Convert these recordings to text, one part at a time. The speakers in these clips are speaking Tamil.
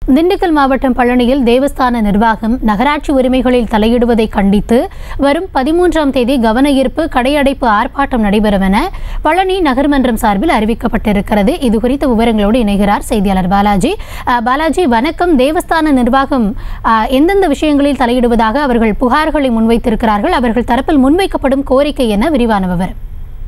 திண்டுக்கல் மாவட்டம் பழனியில் தேவஸ்தான நிர்வாகம் நகராட்சி உரிமைகளில் தலையிடுவதை கண்டித்து வரும் பதிமூன்றாம் தேதி கவன ஈர்ப்பு கடையடைப்பு ஆர்ப்பாட்டம் நடைபெறும் என பழனி நகர்மன்றம் சார்பில் அறிவிக்கப்பட்டிருக்கிறது இது குறித்த விவரங்களோடு இணைகிறார் செய்தியாளர் பாலாஜி அஹ், பாலாஜி வணக்கம் தேவஸ்தான நிர்வாகம் அஹ், எந்தெந்த விஷயங்களில் தலையிடுவதாக அவர்கள் புகார்களை முன்வைத்திருக்கிறார்கள் அவர்கள் தரப்பில் முன்வைக்கப்படும் கோரிக்கை என விரிவான விவரம்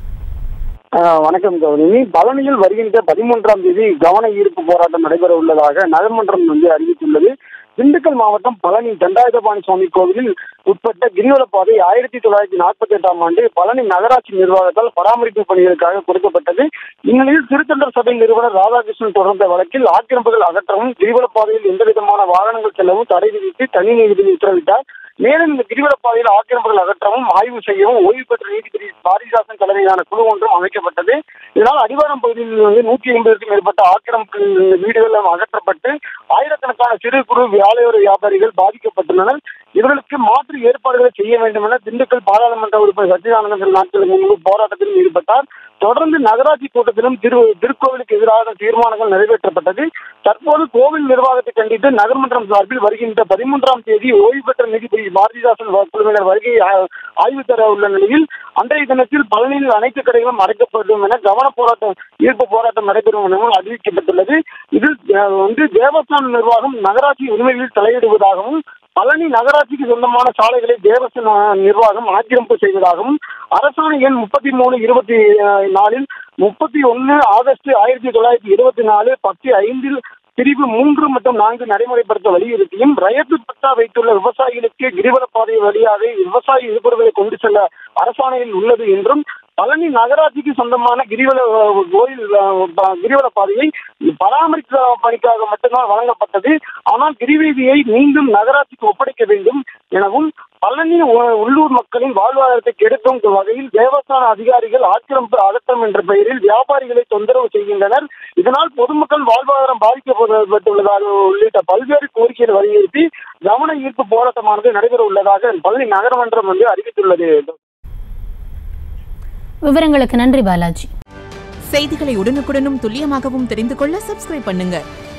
ஆஹ் வணக்கம் கௌதமி பழனியில் வருகின்ற பதிமூன்றாம் தேதி கவன ஈர்ப்பு போராட்டம் நடைபெற உள்ளதாக நகர்மன்றம் வந்து அறிவித்துள்ளது திண்டுக்கல் மாவட்டம் பழனி தண்டாயுதபாணி சுவாமி கோவிலில் உட்பட்ட கிரிவல பாதை ஆயிரத்தி தொள்ளாயிரத்தி நாற்பத்தி எட்டாம் ஆண்டு பழனி நகராட்சி நிர்வாகத்தால் பராமரிப்பு பணிகளுக்காக கொடுக்கப்பட்டது இந்நிலையில் திருத்தொண்டர் சபை நிறுவனர் ராதாகிருஷ்ணன் தொடர்ந்த வழக்கில் ஆக்கிரமிப்புகள் அகற்றவும் கிரிவல பாதையில் எந்த விதமான வாகனங்கள் செல்லவும் தடை விதித்து தனி நீதிபதி உத்தரவிட்டார் மேலும் இந்த கிரிவல பாதையில் ஆக்கிரமிப்புகள் அகற்றவும் ஆய்வு செய்யவும் ஓய்வு பெற்ற நீதிபதி பாரதிதாசன் தலைமையிலான குழு ஒன்றும் அமைக்கப்பட்டது இதனால் அடிவாரம் பகுதியில் வந்து நூற்றி ஐம்பதுக்கும் மேற்பட்ட ஆக்கிரமிப்பு வீடுகள் அகற்றப்பட்டு ஆயிரக்கணக்கான சிறு குறு வியாபார வியாபாரிகள் பாதிக்கப்பட்டுள்ளனர் இவர்களுக்கு மாற்று ஏற்பாடுகளை செய்ய வேண்டும் என திண்டுக்கல் பாராளுமன்ற உறுப்பினர் சச்சிதானந்தன் சில நாட்களுக்கு முன்பு போராட்டத்தில் ஈடுபட்டார் தொடர்ந்து நகராட்சி கூட்டத்திலும் திரு திருக்கோவிலுக்கு எதிராக தீர்மானங்கள் நிறைவேற்றப்பட்டது தற்போது கோவில் நிர்வாகத்தை கண்டித்து நகர்மன்றம் சார்பில் வருகின்ற பதிமூன்றாம் தேதி ஓய்வு பெற்ற நீதிபதி பாரதிதாசன் குழுவினர் வருகையை ஆ- ஆய்வு தர உள்ள நிலையில் அன்றைய தினத்தில் பழனியில் அனைத்து கடைகளும் அடைக்கப்படும் என கவன போராட்டம் ஈர்ப்பு போராட்டம் நடைபெறும் எனவும் அறிவிக்கப்பட்டுள்ளது இதில் அஹ், வந்து தேவஸ்தான நிர்வாகம் நகராட்சி உரிமைகளில் தலையிடுவதாகவும் பழனி நகராட்சிக்கு சொந்தமான சாலைகளை தேவஸ்தான நிர்வாகம் ஆக்கிரமிப்பு செய்வதாகவும் அரசாணை எண் முப்பத்தி மூணு இருபத்தி அஹ், நாலில் முப்பத்தி ஒன்னு ஆகஸ்ட் ஆயிரத்தி தொள்ளாயிரத்தி இருபத்தி நாலு பத்து ஐந்தில் பிரிவு மூன்று மற்றும் நான்கு நடைமுறைப்படுத்த வலியுறுத்தியும் ரயத்து பட்டா வைத்துள்ள விவசாயிகளுக்கு கிரிவல பாதை வழியாக விவசாய இடுபொருட்களை கொண்டு செல்ல அரசாணையில் உள்ளது என்றும் பழனி நகராட்சிக்கு சொந்தமான கிரிவல அஹ், கோயில் அஹ், ப- கிரிவல பாதையை பராமரிக்க பணிக்காக மட்டும்தான் வழங்கப்பட்டது ஆனால் கிரிவீதியை மீண்டும் நகராட்சிக்கு ஒப்படைக்க வேண்டும் எனவும் பழனி உ- உள்ளூர் மக்களின் வாழ்வாதாரத்தை கெடுக்கும் வகையில் தேவஸ்தான அதிகாரிகள் ஆக்கிரமிப்பு அகற்றம் என்ற பெயரில் வியாபாரிகளை தொந்தரவு செய்கின்றனர் இதனால் பொதுமக்கள் வாழ்வாதாரம் பாதிக்கப்பட்டுள்ளதாக உள்ளிட்ட பல்வேறு கோரிக்கைகளை வலியுறுத்தி கவன ஈர்ப்பு போராட்டமானது நடைபெற உள்ளதாக பழனி நகரமன்றம் வந்து அறிவித்துள்ளது விவரங்களுக்கு நன்றி பாலாஜி செய்திகளை உடனுக்குடனும் துல்லியமாகவும் தெரிந்து கொள்ள சப்ஸ்கிரைப் பண்ணுங்க